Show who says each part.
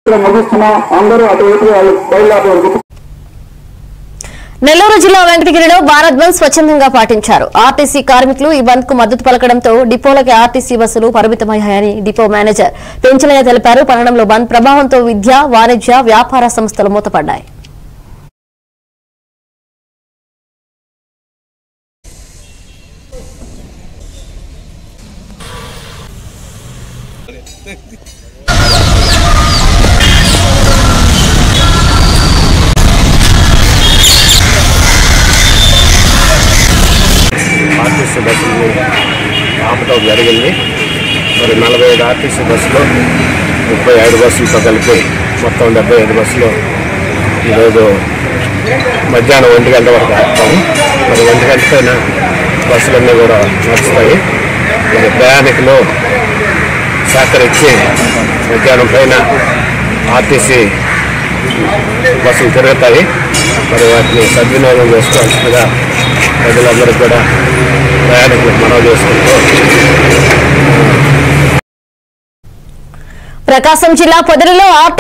Speaker 1: ముగిస్తున్నాం అందరూ అటువైపు వాళ్ళు బయలుదేరడం
Speaker 2: నెల్లూరు జిల్లా వెంకటగిరిలో భారత్ బంద్ స్వచ్ఛందంగా పాటించారు ఆర్టీసీ కార్మికులు ఈ బంద్ కు మద్దతు పలకడంతో డిపోలకి ఆర్టీసీ బస్సులు పరిమితమయ్యాయని డిపో మేనేజర్ పెంచలయ్య తెలిపారు పట్టణంలో బంద్ ప్రభావంతో విద్య వాణిజ్య వ్యాపార సంస్థలు మూతపడ్డాయి
Speaker 3: ఆర్టీసీ బస్సులు ఆపటం జరిగింది మరి నలభై ఐదు ఆర్టీసీ బస్సులు ముప్పై ఐదు బస్సులతో కలిపి మొత్తం డెబ్బై ఐదు బస్సులు ఈరోజు మధ్యాహ్నం ఒంటి గంట వరకు ఆపుతాము మరి ఒంటి గంట పైన బస్సులన్నీ కూడా నడుస్తాయి మరి ప్రయాణికులు సహకరించి మధ్యాహ్నం పైన ఆర్టీసీ బస్సులు తిరుగుతాయి మరి వాటిని సద్వినియోగం చేసుకోవాల్సిందిగా ప్రజలందరూ కూడా ప్రయాణికులకు మనవి చేసుకుంటూ
Speaker 2: ప్రకాశం జిల్లా పొదరిలో ఆర్టీ